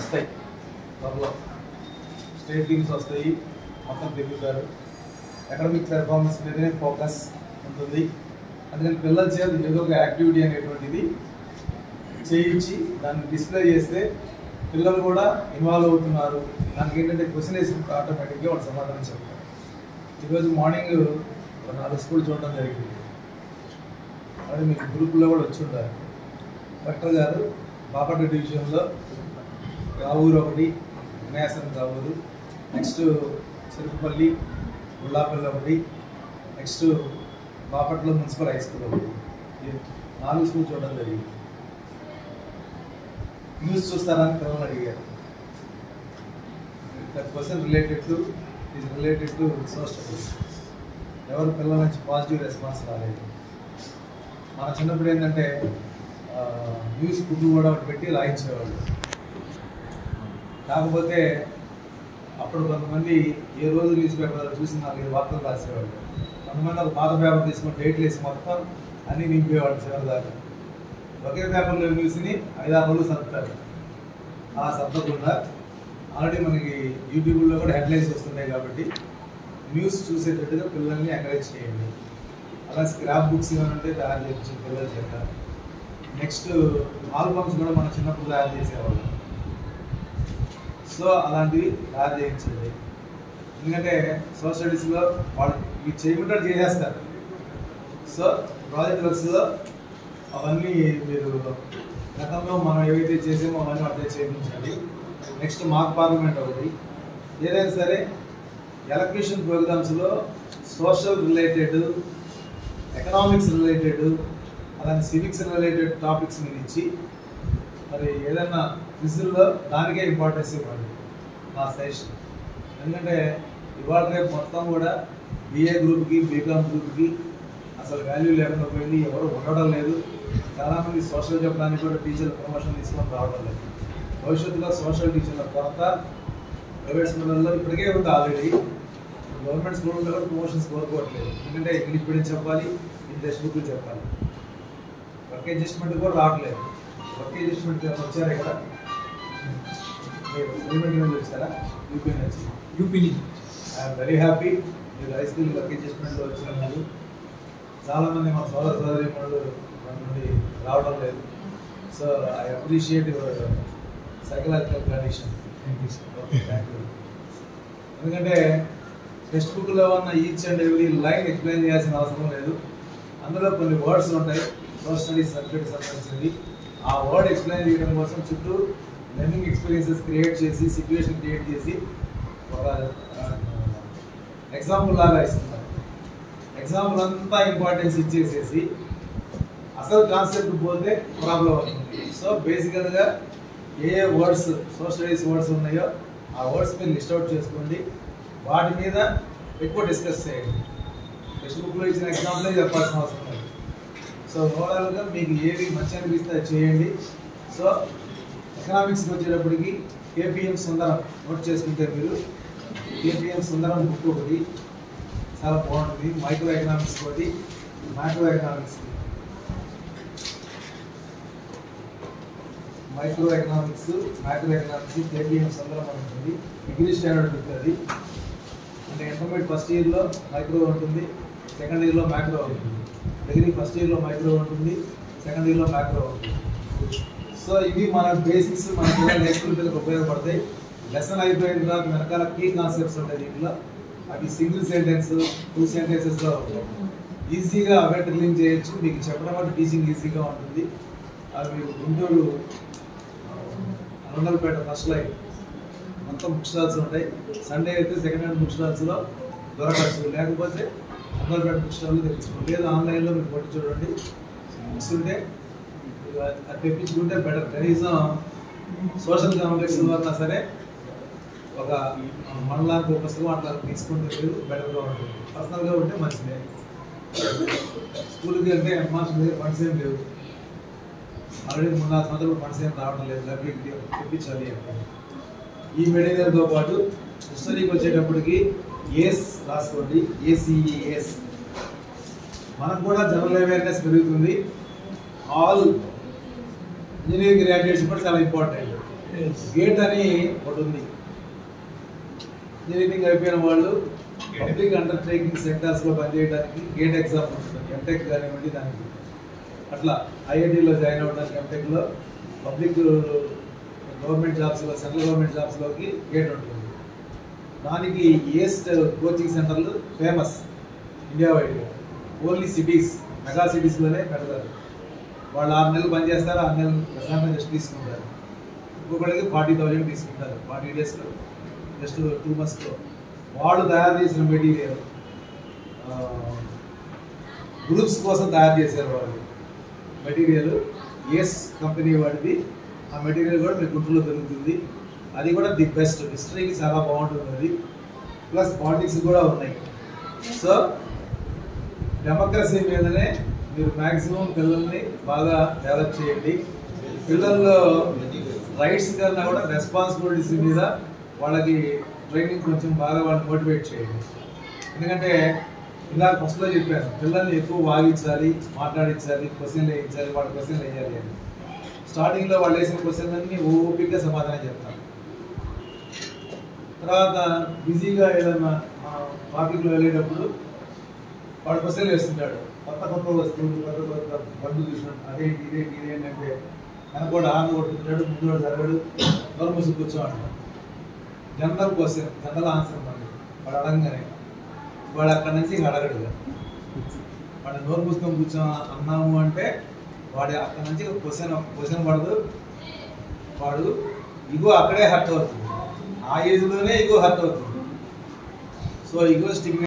వస్తాయి త్వరలో state teams వస్తాయి మొత్తం తిరుగుతారు అకాడమిక్ పెర్ఫార్మెన్స్ మీదనే ఫోకస్ ఉంటుంది అందుకని పిల్లల చేత ఏదో ఒక యాక్టివిటీ అనేటువంటిది చేయించి దాన్ని డిస్ప్లే చేస్తే పిల్లలు కూడా ఇన్వాల్వ్ అవుతున్నారు దానికి ఏంటంటే క్వశ్చన్ వేసినప్పుడు ఆటోమేటిక్గా వాళ్ళు సమాధానం చెప్తారు ఈరోజు మార్నింగ్ నాలుగు స్కూల్ చూడడం జరిగింది అది మీకు గ్రూపులో కూడా వచ్చి ఉంటారు కలెక్టర్ గారు బాపట్ల డివిజన్లో రావూరు ఒకటి వినాయసరం రావూరు నెక్స్ట్ చెరుకుపల్లి ఉల్లాపల్లి ఒకటి next Bapatla municipal high school ఒకటి ఈ నాలుగు స్కూల్ చూడడం జరిగింది న్యూస్ చూస్తారని పిల్లలు అడిగారు that question related to is related to social studies ఎవరు పిల్లల నుంచి పాజిటివ్ రెస్పాన్స్ రాలేదు మన చిన్నప్పుడు ఏంటంటే ఆ, న్యూస్ బుక్ కూడా ఒకటి పెట్టి రాయించేవాళ్ళు కాకపోతే అప్పుడు కొంతమంది ఏ రోజు న్యూస్ పేపర్ చూసి నాలుగైదు వార్తలు రాసేవాళ్ళు కొంతమంది ఒక పాత పేపర్ తీసుకొని డేట్లు వేసి మొత్తం అన్నీ నింపేవాళ్ళు చివరి దాకా ఒకే పేపర్లో న్యూస్ని ఐదారు రోజులు సర్దుతారు అలా సర్దకుండా ఆల్రెడీ మనకి యూట్యూబ్లో కూడా హెడ్లైన్స్ వస్తున్నాయి కాబట్టి న్యూస్ చూసేటట్టుగా పిల్లల్ని ఎంకరేజ్ చేయండి అలా స్క్రాప్ బుక్స్ ఏమైనా ఉంటే తయారు చేయించండి పిల్లల చేత నెక్స్ట్ ఆల్బమ్స్ కూడా మన చిన్నప్పుడు తయారు చేసేవాళ్ళు సో అలాంటివి తయారు చేయించండి ఎందుకంటే సోషల్ స్టడీస్లో వాళ్ళు ఇవి చేయమంటే చేసేస్తారు సో ప్రాజెక్ట్ వర్క్స్లో అవన్నీ మీరు గతంలో మనం ఏవైతే చేసామో అవన్నీ అప్డేట్ చేయించండి నెక్స్ట్ మాక్ పార్లమెంట్ ఒకటి ఏదైనా సరే ఎలక్ట్రీషియన్ ప్రోగ్రామ్స్లో సోషల్ రిలేటెడ్ ఎకనామిక్స్ రిలేటెడ్ అలానే సివిక్స్ రిలేటెడ్ టాపిక్స్ మీద ఇచ్చి మరి ఏదైనా క్విజ్లో దానికే ఇంపార్టెన్స్ ఇవ్వండి నా సజెషన్ ఎందుకంటే ఇవాళ రేపు మొత్తం కూడా బిఏ గ్రూప్కి బీకామ్ గ్రూప్కి అసలు వాల్యూ లేకుండా పోయింది ఎవరు ఉండడం లేదు చాలామంది సోషల్ చెప్పడానికి కూడా టీచర్ ప్రమోషన్ తీసుకొని రావడం లేదు భవిష్యత్తులో సోషల్ టీచర్ల కొరత ప్రైవేట్ స్కూళ్ళల్లో ఇప్పటికే ఉంది ఆల్రెడీ గవర్నమెంట్ స్కూళ్ళలో కూడా ప్రమోషన్స్ కోరుకోవట్లేదు ఎందుకంటే ఇంగ్లీష్ మీడియం చెప్పాలి ఇది టెక్స్ట్ బుక్లు చెప్పాలి వర్క్ అడ్జస్ట్మెంట్ కూడా రావట్లేదు వర్క్ అడ్జస్ట్మెంట్ వచ్చారు ఇక్కడ మీరు ఎలిమెంటరీ నుంచి వచ్చారా యూపీ నుంచి యూపీ నుంచి ఐఎమ్ వెరీ హ్యాపీ మీరు హై స్కూల్ వర్క్ అడ్జస్ట్మెంట్లో వచ్చినందుకు చాలామంది మా సోదర సోదరి మనులు మన నుండి రావడం లేదు so I appreciate your psychological condition thank you sir okay thank you ఎందుకంటే టెక్స్ట్ బుక్లో ఉన్న each and every line explain చేయాల్సిన అవసరం లేదు అందులో కొన్ని వర్డ్స్ ఉంటాయి సోషల్ స్టడీస్ సబ్జెక్ట్ సంబంధించింది ఆ వర్డ్ ఎక్స్ప్లెయిన్ చేయడం కోసం చుట్టూ లెర్నింగ్ ఎక్స్పీరియన్సెస్ క్రియేట్ చేసి సిచ్యువేషన్ క్రియేట్ చేసి ఒక ఎగ్జాంపుల్ లాగా ఇస్తున్నారు ఎగ్జాంపుల్ అంతా ఇంపార్టెన్స్ ఇచ్చేసేసి అసలు కాన్సెప్ట్ పోతే ప్రాబ్లం అవుతుంది సో బేసికల్గా ఏ ఏ వర్డ్స్ సోషల్ స్టడీస్ వర్డ్స్ ఉన్నాయో ఆ వర్డ్స్ మీరు లిస్ట్ అవుట్ చేసుకోండి వాటి మీద ఎక్కువ డిస్కస్ చేయండి టెక్స్ట్ బుక్లో ఇచ్చిన ఎగ్జాంపులే చెప్పాల్సిన అవసరం లేదు సో ఓవరాల్గా మీకు ఏది మంచి అనిపిస్తే అది చేయండి సో ఎకనామిక్స్కి వచ్చేటప్పటికి కేపీఎం సుందరం నోట్ చేసుకుంటే మీరు కేపీఎం సుందరం బుక్ ఒకటి చాలా బాగుంటుంది మైక్రో ఎకనామిక్స్ ఒకటి micro economics micro economics micro economics KPM Sundaram అని ఉంటుంది డిగ్రీ స్టాండర్డ్ బుక్ అది అంటే ఇంటర్మీడియట్ ఫస్ట్ ఇయర్లో మైక్రో ఉంటుంది సెకండ్ ఇయర్లో మ్యాక్రో ఉంటుంది డిగ్రీ ఫస్ట్ ఇయర్లో మైక్రో ఉంటుంది సెకండ్ ఇయర్లో మ్యాక్రో ఉంటుంది సో ఇవి మన బేసిక్స్ మన పిల్లలు నేర్చుకునే పిల్లలకు ఉపయోగపడతాయి లెసన్ అయిపోయిన తర్వాత వెనకాల కీ కాన్సెప్ట్స్ ఉంటాయి దీంట్లో అవి సింగిల్ సెంటెన్స్ టూ సెంటెన్సెస్లో ఈజీగా అవే డ్రిల్లింగ్ చేయొచ్చు మీకు చెప్పడం వల్ల టీచింగ్ ఈజీగా ఉంటుంది అవి మీకు గుంటూరు అనందలపేట ఫస్ట్ లైన్ మొత్తం బుక్ స్టాల్స్ ఉంటాయి సండే అయితే సెకండ్ హ్యాండ్ బుక్ స్టాల్స్లో దొరకచ్చు లేకపోతే అందరిపేట బుక్ స్టాల్లో తెప్పించుకోండి లేదా ఆన్లైన్లో మీరు కొట్టి చూడండి బుక్స్ ఉంటే ఇక అది తెప్పించుకుంటే బెటర్ కనీసం సోషల్ కాంప్లెక్స్ వల్ల సరే ఒక మనలాంటి ఒక పుస్తకం అట్లా తీసుకుంటే మీరు బెటర్గా ఉంటుంది పర్సనల్గా ఉంటే మంచిదే స్కూల్కి వెళ్తే మాస్టర్ దగ్గర ఫండ్స్ ఏం లేవు ఆల్రెడీ మొన్న సంవత్సరం ఫండ్స్ ఏం రావడం లేదు లైబ్రరీకి తెప్పించాలి అంటే ఈ మెటీరియల్తో పాటు హిస్టరీకి వచ్చేటప్పటికి ఏస్ రాసుకోండి ఏసీఈఎస్ మనకు కూడా జనరల్ అవేర్నెస్ పెరుగుతుంది ఆల్ ఇంజనీరింగ్ గ్రాడ్యుయేట్స్ కూడా చాలా ఇంపార్టెంట్ గేట్ అని ఒకటి ఉంది ఇంజనీరింగ్ అయిపోయిన వాళ్ళు పబ్లిక్ అండర్టేకింగ్ సెక్టార్స్ లో పనిచేయడానికి గేట్ ఎగ్జామ్ ఉంటుంది ఎంటెక్ కానివ్వండి దానికి అట్లా ఐఐటిలో జాయిన్ అవ్వడానికి ఎంటెక్ లో పబ్లిక్ గవర్నమెంట్ జాబ్స్ లో సెంట్రల్ గవర్నమెంట్ జాబ్స్ లోకి గేట్ ఉంటుంది దానికి ఈస్ట్ కోచింగ్ సెంటర్లు ఫేమస్ ఇండియా వైడ్గా ఓన్లీ సిటీస్ మెగా సిటీస్లోనే పెడతారు వాళ్ళు ఆరు నెలలు పని చేస్తారు ఆరు నెలలు ప్రశాంతంగా జస్ట్ తీసుకుంటారు ఇంకొకటికి ఫార్టీ థౌజండ్ తీసుకుంటారు ఫార్టీ డేస్లో జస్ట్ టూ మంత్స్లో వాళ్ళు తయారు చేసిన మెటీరియల్ గ్రూప్స్ కోసం తయారు చేశారు వాళ్ళు మెటీరియల్ ఎస్ కంపెనీ వాడిది ఆ మెటీరియల్ కూడా మీకు గుంటూరులో దొరుకుతుంది అది కూడా ది బెస్ట్ హిస్టరీకి చాలా బాగుంటుంది అది ప్లస్ పాలిటిక్స్ కూడా ఉన్నాయి సో డెమోక్రసీ మీదనే మీరు మ్యాక్సిమం పిల్లల్ని బాగా డెవలప్ చేయండి పిల్లల్లో రైట్స్ కన్నా కూడా రెస్పాన్సిబిలిటీస్ మీద వాళ్ళకి ట్రైనింగ్ కొంచెం బాగా వాళ్ళని మోటివేట్ చేయండి ఎందుకంటే ఇలా ఫస్ట్లో చెప్పాను పిల్లల్ని ఎక్కువ వాగించాలి మాట్లాడించాలి క్వశ్చన్లు వేయించాలి వాళ్ళ క్వశ్చన్లు వేయాలి అని స్టార్టింగ్లో వాళ్ళు వేసిన క్వశ్చన్ అన్ని ఓపికగా సమాధానం చెప్తాను తర్వాత బిజీగా ఏదైనా పార్కింగ్లో వెళ్ళేటప్పుడు వాడు క్వశ్చన్లు వేస్తుంటాడు కొత్త కొత్త వస్తువులు కొత్త కొత్త బండ్లు చూసినట్టు అదేంటి ఇదేంటి ఇదేంటి అంటే వెనకోడు ఆన్ కొడుతుంటాడు ముందు వాడు జరగడు నోరు మూసి కూర్చోమంటాడు జనరల్ క్వశ్చన్ జనరల్ ఆన్సర్ మళ్ళీ వాడు అడగగానే వాడు అక్కడి నుంచి ఇంక అడగడు ఇక. వాడు నోరు మూసుకొని కూర్చో అన్నాము అంటే వాడు అక్కడి నుంచి క్వశ్చన్ క్వశ్చన్ పడదు వాడు ఇగో అక్కడే హర్ట్ అవుతుంది ఆ ఏజ్లోనే ఇగో హర్ట్ అవుతుంది సో ఇగో స్టిగ్మా